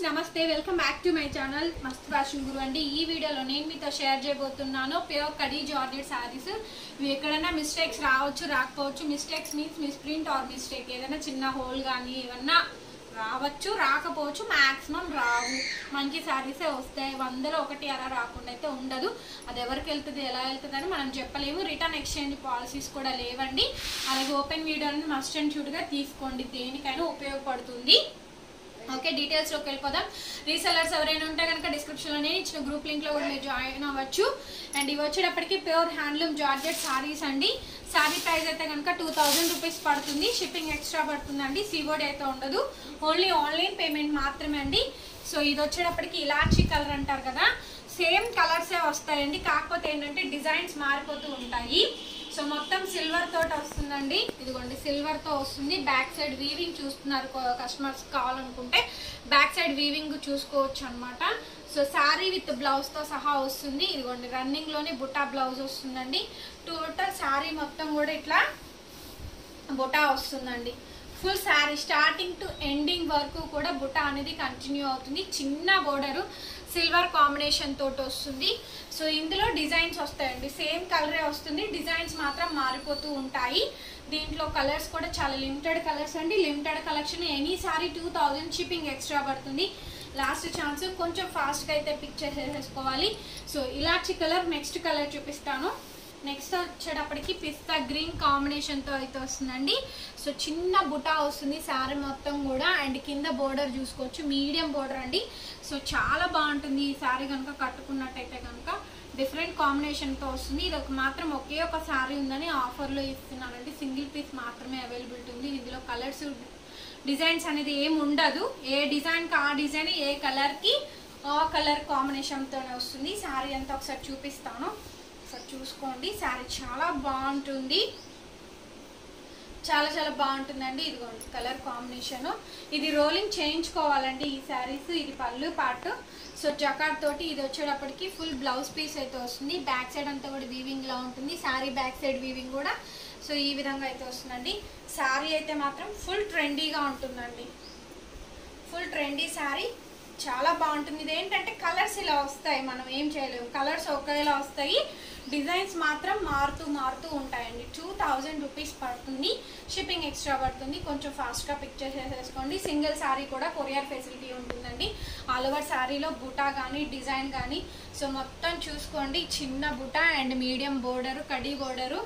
నమస్తే welcome back to my channel Mast fashion Guru అండి ఈ వీడియోలో నేను మీతో షేర్ చేయబోతున్నాను ప్యూర్ కడీ జార్జెట్ శారీస్ ఇవి ఎక్కడైనా మిస్టేక్స్ రావచ్చు రాకపోవచ్చు mistakes means misprint or mistake ఏదైనా చిన్న హోల్ కానీ ఏమన్నా రావచ్చు రాకపోవచ్చు మాక్సిమం రావు మంచి శారీసే వస్తాయి వందలో ఒకటి అలా రాకుండా అయితే ఉండదు అది ఎవరికి వెళ్తుంది ఎలా వెళ్తుంది అని మనం చెప్పలేము రిటర్న్ ఎక్స్చేంజ్ పాలసీస్ కూడా లేవండి అలాగే ఓపెన్ వీడియోని మస్ట్ అండ్ షూట్గా తీసుకోండి దేనికైనా ఉపయోగపడుతుంది ఓకే డీటెయిల్స్ లోకి వెళ్ళిపోదాం రీసెలర్స్ ఎవరైనా ఉంటే కనుక డిస్క్రిప్షన్ లో నేను ఇచ్చిన గ్రూప్ లింక్ లో కూడా మీరు జాయిన్ అవ్వచ్చు అండ్ ఇవి వచ్చేటప్పటికి ప్యూర్ హ్యాండ్లూమ్ జార్జెట్ సారీస్ అండి సారీ ప్రైస్ అయితే కనుక టూ థౌజండ్ రూపీస్ పడుతుంది షిప్పింగ్ ఎక్స్ట్రా పడుతుందండి సీబోర్డ్ అయితే ఉండదు ఓన్లీ ఆన్లైన్ పేమెంట్ మాత్రమే అండి సో ఇది వచ్చేటప్పటికి ఇలాచీ కలర్ అంటారు కదా సేమ్ కలర్సే వస్తాయండి కాకపోతే ఏంటంటే డిజైన్స్ మారిపోతూ ఉంటాయి సో మొత్తం సిల్వర్ తోటి వస్తుందండి ఇదిగోండి సిల్వర్ తో వస్తుంది బ్యాక్ సైడ్ వీవింగ్ చూస్తున్నారు కస్టమర్స్ కావాలనుకుంటే బ్యాక్ సైడ్ వీవింగ్ చూసుకోవచ్చు అనమాట సో శారీ విత్ బ్లౌజ్ తో సహా వస్తుంది ఇదిగోండి రన్నింగ్ లోనే బుట్టా బ్లౌజ్ వస్తుందండి టోటల్ శారీ మొత్తం కూడా ఇట్లా బుటా వస్తుందండి full sari starting to ending వరకు కూడా బుటా అనేది కంటిన్యూ అవుతుంది చిన్న బోర్డరు సిల్వర్ కాంబినేషన్ తోటి వస్తుంది సో ఇందులో డిజైన్స్ వస్తాయండి సేమ్ కలరే వస్తుంది డిజైన్స్ మాత్రం మారిపోతూ ఉంటాయి దీంట్లో కలర్స్ కూడా చాలా లిమిటెడ్ కలర్స్ అండి limited collection any sari two thousand shipping extra పడుతుంది లాస్ట్ ఛాన్స్ కొంచెం ఫాస్ట్గా అయితే పిక్ చేసేసుకోవాలి సో ఇలాంటి కలర్ నెక్స్ట్ కలర్ చూపిస్తాను నెక్స్ట్ వచ్చేటప్పటికి పిస్తా గ్రీన్ కాంబినేషన్తో అయితే వస్తుందండి సో చిన్న బుటా వస్తుంది శారీ మొత్తం కూడా అండ్ కింద బోర్డర్ చూసుకోవచ్చు మీడియం బోర్డర్ అండి సో చాలా బాగుంటుంది ఈ శారీ కనుక కట్టుకున్నట్టయితే కనుక డిఫరెంట్ కాంబినేషన్తో వస్తుంది ఇది ఒక మాత్రం ఒకే ఒక శారీ ఉందని ఆఫర్లో ఇస్తున్నానండి సింగిల్ పీస్ మాత్రమే అవైలబిలిటీ ఉంది ఇందులో కలర్స్ డిజైన్స్ అనేది ఏం ఉండదు ఏ డిజైన్కి ఆ డిజైన్ ఏ కలర్కి ఆ కలర్ కాంబినేషన్తోనే వస్తుంది శారీ అంతా ఒకసారి చూపిస్తాను ఒకసారి చూసుకోండి శారీ చాలా బాగుంటుంది చాలా చాలా బాగుంటుందండి ఇదిగోండి కలర్ కాంబినేషన్ ఇది రోలింగ్ చేయించుకోవాలండి ఈ శారీస్ ఇది పళ్ళు పాటు సో జకాట్ తోటి ఇది వచ్చేటప్పటికి ఫుల్ బ్లౌజ్ పీస్ అయితే వస్తుంది బ్యాక్ సైడ్ అంతా కూడా వీవింగ్ లా ఉంటుంది శారీ బ్యాక్ సైడ్ వీవింగ్ కూడా సో ఈ విధంగా అయితే వస్తుందండి శారీ అయితే మాత్రం ఫుల్ ట్రెండీగా ఉంటుందండి ఫుల్ ట్రెండీ శారీ చాలా బాగుంటుంది ఇది ఏంటంటే కలర్స్ ఇలా వస్తాయి మనం ఏం చేయలేము కలర్స్ ఒకేలా వస్తాయి డిజైన్స్ మాత్రం మారుతూ మారుతూ ఉంటాయండి టూ థౌజండ్ రూపీస్ పడుతుంది షిప్పింగ్ ఎక్స్ట్రా పడుతుంది కొంచెం ఫాస్ట్గా పిక్ చేసేసుకోండి సింగిల్ శారీ కూడా కొరియర్ ఫెసిలిటీ ఉంటుందండి ఆల్ ఓవర్ శారీలో బుటా కానీ డిజైన్ కానీ సో మొత్తం చూసుకోండి చిన్న బుటా అండ్ మీడియం బోర్డరు కడీ బోర్డరు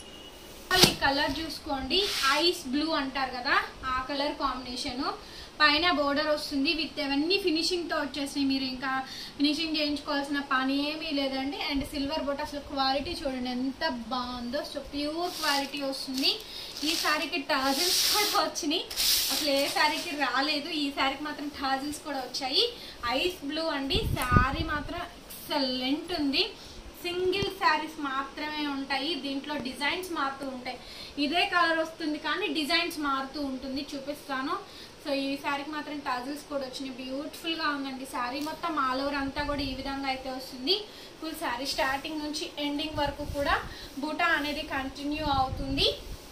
ఈ కలర్ చూసుకోండి ఐస్ బ్లూ అంటారు కదా ఆ కలర్ కాంబినేషన్ పైన బోర్డర్ వస్తుంది విత్ అవన్నీ ఫినిషింగ్ తో వచ్చేసినాయి మీరు ఇంకా ఫినిషింగ్ చేయించుకోవాల్సిన పని ఏమీ లేదండి అండ్ సిల్వర్ బోట్ అసలు క్వాలిటీ చూడండి ఎంత బాగుందో సో ప్యూర్ క్వాలిటీ వస్తుంది ఈ శారీకి టాజిల్స్ కూడా వచ్చినాయి అసలు ఏ శారీకి రాలేదు ఈ శారీకి మాత్రం టాజిల్స్ కూడా వచ్చాయి ఐస్ బ్లూ అండి శారీ మాత్రం ఎక్సలెంట్ ఉంది సింగిల్ శారీస్ మాత్రమే ఉంటాయి దీంట్లో డిజైన్స్ మారుతూ ఉంటాయి ఇదే కలర్ వస్తుంది కానీ డిజైన్స్ మారుతూ ఉంటుంది చూపిస్తాను సో ఈ శారీకి మాత్రం టజిల్స్ కూడా వచ్చినాయి బ్యూటిఫుల్గా ఉందండి శారీ మొత్తం ఆల్ ఓవర్ అంతా కూడా ఈ విధంగా అయితే వస్తుంది ఫుల్ శారీ స్టార్టింగ్ నుంచి ఎండింగ్ వరకు కూడా బూటా అనేది కంటిన్యూ అవుతుంది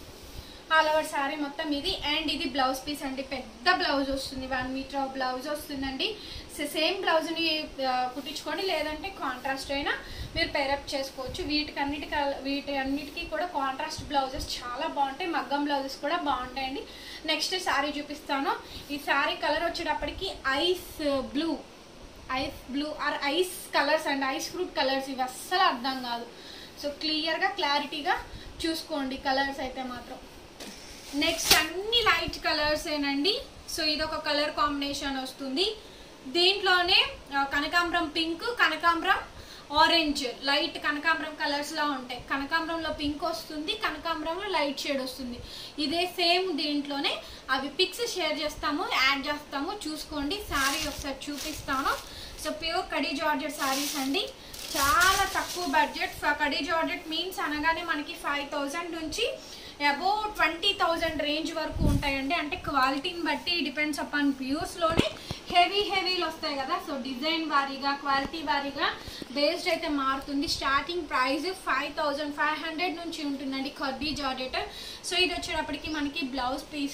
ఆల్ ఓవర్ శారీ మొత్తం ఇది అండ్ ఇది బ్లౌజ్ పీస్ అండి పెద్ద బ్లౌజ్ వస్తుంది వన్ మీటర్ బ్లౌజ్ వస్తుందండి సేమ్ బ్లౌజ్ని కుట్టించుకోండి లేదంటే కాంట్రాస్ట్ అయినా మీరు పేరప్ చేసుకోవచ్చు వీటికి అన్నిటికి వీటి అన్నిటికీ కూడా కాంట్రాస్ట్ బ్లౌజెస్ చాలా బాగుంటాయి మగ్గం బ్లౌజెస్ కూడా బాగుంటాయండి నెక్స్ట్ శారీ చూపిస్తాను ఈ శారీ కలర్ వచ్చేటప్పటికి ice blue ice blue or ice colours and ice fruit colours ఇవి అస్సలు అర్థం కాదు సో క్లియర్గా క్లారిటీగా చూసుకోండి కలర్స్ అయితే మాత్రం నెక్స్ట్ అన్ని లైట్ కలర్స్ ఏనండి సో ఇది ఒక కలర్ కాంబినేషన్ వస్తుంది దీంట్లోనే కనకాంబరం పింక్ కనకాంబరం ఆరెంజ్ లైట్ కనకాంబరం కలర్స్ లా ఉంటాయి కనకాంబరంలో పింక్ వస్తుంది కనకాంబరంలో లైట్ షేడ్ వస్తుంది ఇదే సేమ్ దీంట్లోనే అవి పిక్స్ షేర్ చేస్తాము యాడ్ చేస్తాము చూసుకోండి శారీ ఒకసారి చూపిస్తాను సో ప్యూర్ కడీ జార్జెట్ శారీస్ అండి చాలా తక్కువ బడ్జెట్ కడీ జార్జెట్ మీన్స్ అనగానే మనకి ఫైవ్ థౌజండ్ నుంచి అబౌవ్ ట్వంటీ థౌజండ్ రేంజ్ వరకు ఉంటాయండి అంటే క్వాలిటీని బట్టి డిపెండ్స్ అపాన్ ప్యూర్స్లోనే హెవీ హెవీలు వస్తాయి కదా సో డిజైన్ వారీగా క్వాలిటీ వారీగా బేస్డ్ అయితే మారుతుంది starting price five thousand five hundred నుంచి ఉంటుందండి కర్బీ జార్జెట్ సో ఇది వచ్చేటప్పటికి మనకి బ్లౌజ్ పీసు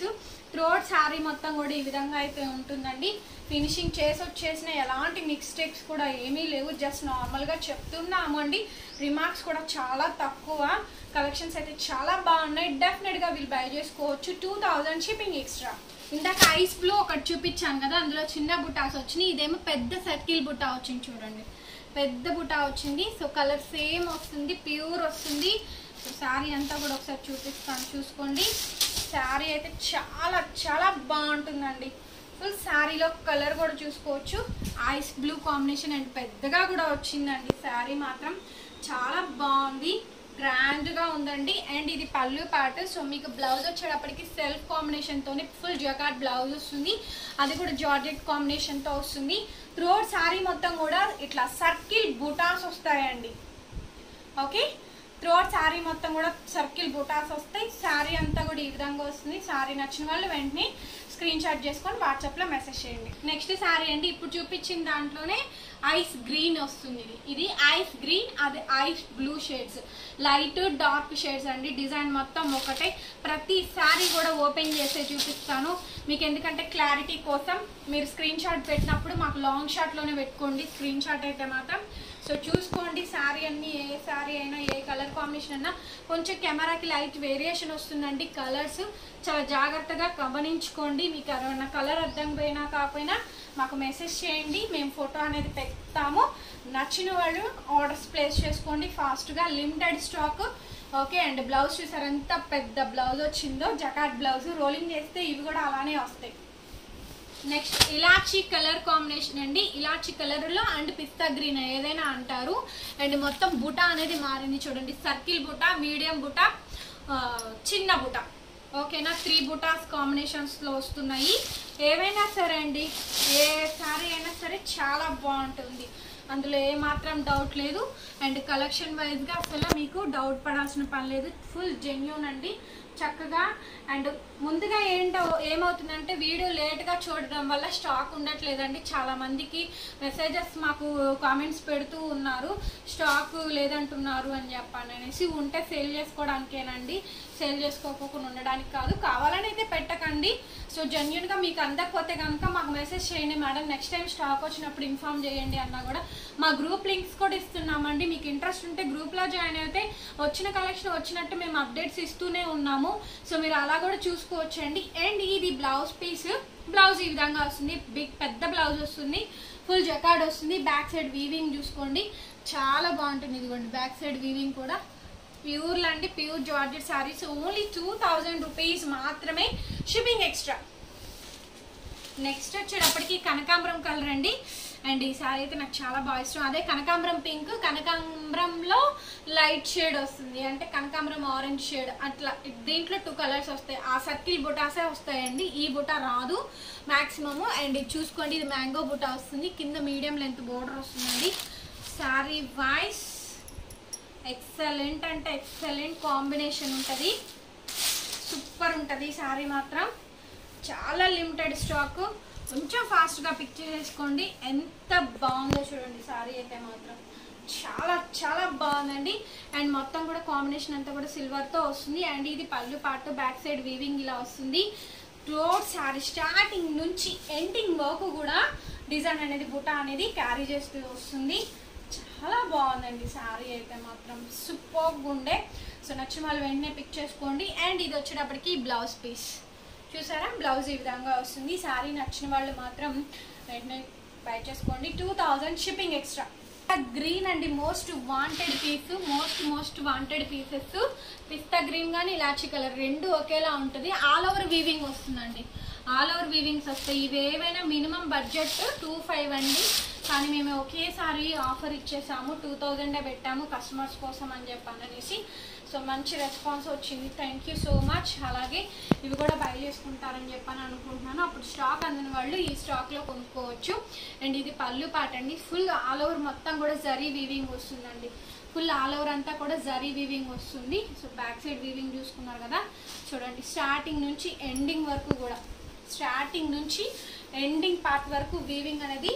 త్రోట్ శారీ మొత్తం కూడా ఈ విధంగా అయితే ఉంటుందండి ఫినిషింగ్ చేసి వచ్చేసిన ఎలాంటి మిస్టేక్స్ కూడా ఏమీ లేవు జస్ట్ నార్మల్గా చెప్తున్నాము అండి రిమార్క్స్ కూడా చాలా తక్కువ కలెక్షన్స్ అయితే చాలా బాగున్నాయి డెఫినెట్గా వీళ్ళు బై చేసుకోవచ్చు టూ థౌజండ్ షిప్పింగ్ ఎక్స్ట్రా ఇందాక ఐస్ బ్లూ ఒకటి చూపించాను కదా అందులో చిన్న బుటాస్ వచ్చినాయి ఇదేమో పెద్ద సర్కిల్ బుటా వచ్చింది చూడండి పెద్ద బుటా వచ్చింది సో కలర్ సేమ్ వస్తుంది ప్యూర్ వస్తుంది సో శారీ అంతా కూడా ఒకసారి చూపిస్తాను చూసుకోండి శారీ అయితే చాలా చాలా బాగుంటుందండి ఫుల్ శారీలో కలర్ కూడా చూసుకోవచ్చు ఐస్ బ్లూ కాంబినేషన్ అండ్ పెద్దగా కూడా వచ్చిందండి శారీ మాత్రం చాలా బాగుంది గ్రాండ్గా ఉందండి అండ్ ఇది పళ్ళు పార్ట్ సో మీకు బ్లౌజ్ వచ్చేటప్పటికి సెల్ఫ్ కాంబినేషన్తో ఫుల్ జకాట్ బ్లౌజ్ వస్తుంది అది కూడా జార్జెట్ కాంబినేషన్తో వస్తుంది త్రోట్ శారీ మొత్తం కూడా ఇట్లా సర్కిల్ బుటాస్ వస్తాయండి ఓకే త్రోట్ శారీ మొత్తం కూడా సర్కిల్ బుటాస్ వస్తాయి శారీ అంతా కూడా ఈ విధంగా వస్తుంది శారీ నచ్చిన వాళ్ళు వెంటనే స్క్రీన్ షాట్ చేసుకొని వాట్సాప్లో మెసేజ్ చేయండి నెక్స్ట్ శారీ అండి ఇప్పుడు చూపించిన దాంట్లోనే ఐస్ గ్రీన్ వస్తుంది ఇది ఇది ఐస్ గ్రీన్ అది ice blue shades light dark shades అండి డిజైన్ మొత్తం ఒకటే ప్రతి శారీ కూడా ఓపెన్ చేసే చూపిస్తాను మీకు ఎందుకంటే క్లారిటీ కోసం మీరు స్క్రీన్ షాట్ పెట్టినప్పుడు మాకు లాంగ్ షాట్లోనే పెట్టుకోండి స్క్రీన్ షాట్ అయితే మాత్రం సో చూసుకోండి శారీ అన్ని ఏ శారీ అయినా ఏ కలర్ కాంబినేషన్ అయినా కొంచెం కెమెరాకి లైట్ వేరియేషన్ వస్తుందండి కలర్స్ చాలా జాగ్రత్తగా గమనించుకోండి మీకు ఎవరైనా కలర్ అర్థం పోయినా కాకపోయినా మాకు మెసేజ్ చేయండి మేము ఫోటో అనేది పెడతాము నచ్చిన వాళ్ళు ఆర్డర్స్ ప్లేస్ చేసుకోండి ఫాస్ట్గా limited stock okay and blouse చూసారు ఎంత పెద్ద బ్లౌజ్ వచ్చిందో జకాట్ బ్లౌజ్ రోలింగ్ చేస్తే ఇవి కూడా అలానే వస్తాయి నెక్స్ట్ ఇలాచీ కలర్ కాంబినేషన్ అండి ఇలాచీ కలర్ లో అండ్ పిస్తా గ్రీన్ ఏదైనా అంటారు అండ్ మొత్తం బుటా అనేది మారింది చూడండి సర్కిల్ బుటా మీడియం బుటా ఆ, చిన్న బుటా ఓకేనా త్రీ బుటాస్ కాంబినేషన్స్ లో వస్తున్నాయి ఏవైనా సరే అండి ఏ శారీ అయినా సరే చాలా బాగుంటుంది అందులో ఏ మాత్రం డౌట్ లేదు అండ్ కలెక్షన్ వైజ్గా అసలు మీకు డౌట్ పడాల్సిన పని లేదు ఫుల్ జెన్యున్ అండి చక్కగా అండ్ ముందుగా ఏంటో ఏమవుతుందంటే వీడియో లేట్గా చూడడం వల్ల స్టాక్ ఉండట్లేదండి చాలా మందికి మెసేజెస్ మాకు కామెంట్స్ పెడుతూ ఉన్నారు స్టాక్ లేదంటున్నారు అని చెప్పాను అనేసి ఉంటే సేల్ చేసుకోవడానికేనండి సేల్ చేసుకోకుండా ఉండడానికి కాదు కావాలని అయితే పెట్టకండి సో జెన్యున్గా మీకు అందకపోతే కనుక మాకు మెసేజ్ చేయండి మేడం నెక్స్ట్ టైం స్టాక్ వచ్చినప్పుడు ఇన్ఫామ్ చేయండి అన్నా కూడా మా గ్రూప్ లింక్స్ కూడా ఇస్తున్నామండి మీకు ఇంట్రెస్ట్ ఉంటే గ్రూప్లో జాయిన్ అయితే వచ్చిన కలెక్షన్ వచ్చినట్టు మేము అప్డేట్స్ ఇస్తూనే ఉన్నాము సో మీరు అలా కూడా చూసుకోవచ్చండి అండ్ ఇది బ్లౌజ్ పీస్ బ్లౌజ్ ఈ విధంగా వస్తుంది బిగ్ పెద్ద బ్లౌజ్ వస్తుంది ఫుల్ జకార్డ్ వస్తుంది బ్యాక్ సైడ్ వీవింగ్ చూసుకోండి చాలా బాగుంటుంది ఇదిగోండి బ్యాక్ సైడ్ వీవింగ్ కూడా ప్యూర్ లాంటి pure georgette saris only two thousand rupees మాత్రమే షిప్పింగ్ ఎక్స్ట్రా నెక్స్ట్ వచ్చేటప్పటికి కనకాంబరం కలర్ అండి అండ్ ఈ సారీ అయితే నాకు చాలా బాగా ఇష్టం అదే కనకాంబరం పింక్ కనకాంబరంలో లైట్ షేడ్ వస్తుంది అంటే కనకాంబరం ఆరెంజ్ షేడ్ అట్లా దీంట్లో టూ కలర్స్ వస్తాయి ఆ సర్కిల్ బుటాసే వస్తాయండి ఈ బుటా రాదు మ్యాక్సిమము అండ్ ఇది చూసుకోండి ఇది మ్యాంగో బుటా వస్తుంది కింద మీడియం లెంత్ బోర్డర్ వస్తుందండి శారీ వైస్ ఎక్సలెంట్ అంటే ఎక్సలెంట్ కాంబినేషన్ ఉంటుంది సూపర్ ఉంటుంది శారీ మాత్రం చాలా లిమిటెడ్ స్టాక్ కొంచెం ఫాస్ట్గా పిక్ చేసుకోండి ఎంత బాగుందో చూడండి శారీ అయితే మాత్రం చాలా చాలా బాగుందండి అండ్ మొత్తం కూడా కాంబినేషన్ అంతా కూడా సిల్వర్తో వస్తుంది అండ్ ఇది పళ్ళు పాటు బ్యాక్ సైడ్ వీవింగ్ ఇలా వస్తుంది క్లోత్ శారీ స్టార్టింగ్ నుంచి ఎండింగ్ వరకు కూడా డిజైన్ అనేది బుట్ట అనేది క్యారీ చేస్తూ వస్తుంది చాలా బాగుందండి శారీ అయితే మాత్రం సూపర్ ఉండే సో నచ్చిన వాళ్ళు వెంటనే పిక్ చేసుకోండి అండ్ ఇది వచ్చేటప్పటికి బ్లౌజ్ పీస్ చూసారా బ్లౌజ్ ఈ విధంగా వస్తుంది శారీ నచ్చిన వాళ్ళు మాత్రం వెంటనే బై చేసుకోండి two thousand shipping extra green అండి most wanted piece most most wanted pieces పిస్తా గ్రీన్ కానీ ఇలాచి కలర్ రెండు ఒకేలా ఉంటుంది ఆల్ ఓవర్ వీవింగ్ వస్తుందండి ఆల్ ఓవర్ వీవింగ్స్ వస్తాయి ఇవి ఏవైనా మినిమం బడ్జెట్ టూ ఫైవ్ అండి కానీ మేము ఒకేసారి ఆఫర్ ఇచ్చేసాము టూ థౌజండే పెట్టాము కస్టమర్స్ కోసం అని చెప్పాను అనేసి సో మంచి రెస్పాన్స్ వచ్చింది థ్యాంక్ యూ సో మచ్ అలాగే ఇవి కూడా బై చేసుకుంటారని చెప్పని అనుకుంటున్నాను అప్పుడు స్టాక్ అందిన వాళ్ళు ఈ స్టాక్లో కొనుక్కోవచ్చు అండ్ ఇది పళ్ళు పాట అండి ఫుల్ ఆల్ ఓవర్ మొత్తం కూడా జరీ వీవింగ్ వస్తుందండి ఫుల్ ఆల్ ఓవర్ అంతా కూడా జరీ వీవింగ్ వస్తుంది సో బ్యాక్ సైడ్ వీవింగ్ చూసుకున్నారు కదా చూడండి స్టార్టింగ్ నుంచి ఎండింగ్ వరకు కూడా స్టార్టింగ్ నుంచి ఎండింగ్ పార్ట్ వరకు వీవింగ్ అనేది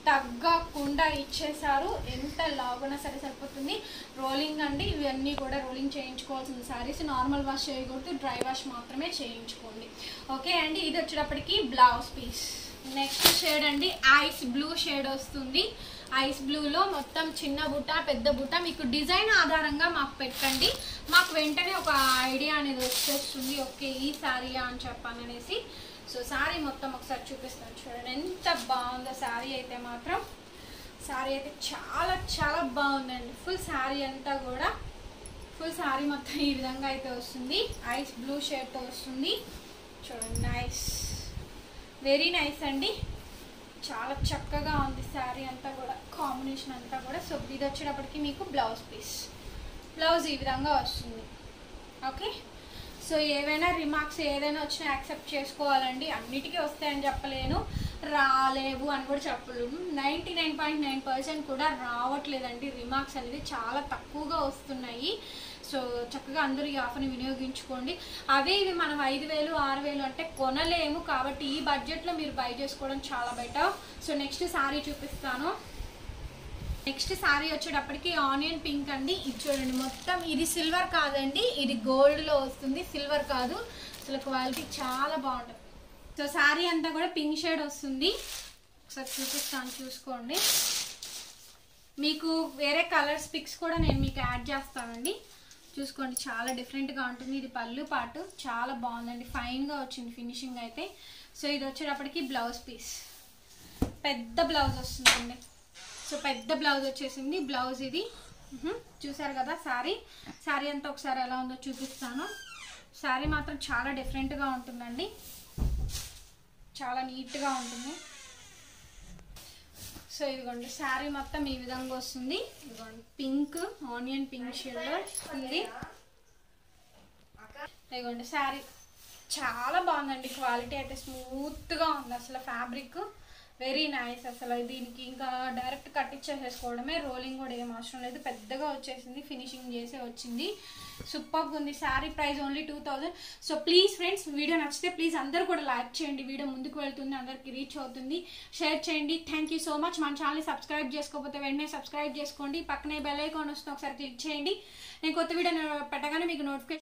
తగ్గకుండా ఇచ్చేసారు ఎంత లాగున్నా సరే సరిపోతుంది రోలింగ్ అండి ఇవన్నీ కూడా రోలింగ్ చేయించుకోవాల్సిన శారీస్ నార్మల్ వాష్ చేయకూడదు డ్రై వాష్ మాత్రమే చేయించుకోండి ఓకే అండి ఇది వచ్చేటప్పటికి బ్లౌజ్ పీస్ నెక్స్ట్ షేడ్ అండి ఐస్ బ్లూ షేడ్ వస్తుంది ఐస్ బ్లూలో మొత్తం చిన్న బుట్ట పెద్ద బుట్ట మీకు డిజైన్ ఆధారంగా మాకు పెట్టండి మాకు వెంటనే ఒక ఐడియా అనేది వచ్చేస్తుంది ఓకే ఈ శారీయా అని చెప్పాను అనేసి సో శారీ మొత్తం ఒకసారి చూపిస్తాను చూడండి ఎంత బాగుందో శారీ అయితే మాత్రం శారీ అయితే చాలా చాలా బాగుందండి ఫుల్ శారీ అంతా కూడా ఫుల్ శారీ మొత్తం ఈ విధంగా అయితే వస్తుంది ఐస్ బ్లూ షేడ్తో వస్తుంది చూడండి నైస్ వెరీ నైస్ అండి చాలా చక్కగా ఉంది శారీ అంతా కూడా కాంబినేషన్ అంతా కూడా సో ఇది వచ్చేటప్పటికి మీకు బ్లౌజ్ పీస్ బ్లౌజ్ ఈ విధంగా వస్తుంది ఓకే సో ఏవైనా రిమార్క్స్ ఏదైనా వచ్చినా యాక్సెప్ట్ చేసుకోవాలండి అన్నిటికీ వస్తాయని చెప్పలేను రాలేవు అని కూడా చెప్పలేము ninety nine point nine percent కూడా రావట్లేదండి రిమార్క్స్ అనేది చాలా తక్కువగా వస్తున్నాయి సో చక్కగా అందరూ ఈ ఆఫర్ని వినియోగించుకోండి అదే ఇవి మనం ఐదు వేలు ఆరు వేలు అంటే కొనలేము కాబట్టి ఈ బడ్జెట్లో మీరు బై చేసుకోవడం చాలా బెటర్ సో నెక్స్ట్ శారీ చూపిస్తాను నెక్స్ట్ శారీ వచ్చేటప్పటికి ఆనియన్ పింక్ అండి ఇది చూడండి మొత్తం ఇది సిల్వర్ కాదండి ఇది గోల్డ్లో వస్తుంది సిల్వర్ కాదు అసలు క్వాలిటీ చాలా బాగుంటుంది సో శారీ అంతా కూడా పింక్ షేడ్ వస్తుంది ఒకసారి చూపిస్తాను చూసుకోండి మీకు వేరే కలర్స్ పిక్స్ కూడా నేను మీకు యాడ్ చేస్తానండి చూసుకోండి చాలా డిఫరెంట్గా ఉంటుంది ఇది పళ్ళు పాటు చాలా బాగుందండి ఫైన్గా వచ్చింది ఫినిషింగ్ అయితే సో ఇది వచ్చేటప్పటికి బ్లౌజ్ పీస్ పెద్ద బ్లౌజ్ వస్తుందండి సో పెద్ద బ్లౌజ్ వచ్చేసింది బ్లౌజ్ ఇది మ్హూ. చూసారు కదా శారీ శారీ అంతా ఒకసారి ఎలా ఉందో చూపిస్తాను శారీ మాత్రం చాలా డిఫరెంట్గా ఉంటుందండి చాలా నీట్గా ఉంటుంది సో ఇదిగోండి శారీ మొత్తం ఈ విధంగా వస్తుంది ఇదిగోండి పింక్ ఆనియన్ పింక్ షేడ్ ఉంది ఇదిగోండి శారీ చాలా బాగుందండి క్వాలిటీ అయితే స్మూత్గా ఉంది అసలు ఫ్యాబ్రిక్ వెరీ నైస్ అసలు దీనికి ఇంకా డైరెక్ట్ కట్టించేసేసుకోవడమే రోలింగ్ కూడా ఏం అవసరం లేదు పెద్దగా వచ్చేసింది ఫినిషింగ్ చేసే వచ్చింది సూపర్గా ఉంది sari price only two thousand so please friends video నచ్చితే ప్లీజ్ అందరూ కూడా లైక్ చేయండి వీడియో ముందుకు వెళ్తుంది అందరికి రీచ్ అవుతుంది షేర్ చేయండి థ్యాంక్ యూ సో మచ్ మన ఛానల్ సబ్స్క్రైబ్ చేసుకోకపోతే వెంటనే సబ్స్క్రైబ్ చేసుకోండి పక్కనే బెల్ ఐకాన్ వస్తుంది ఒకసారి క్లిక్ చేయండి నేను కొత్త వీడియో పెట్టగానే మీకు నోటిఫికేషన్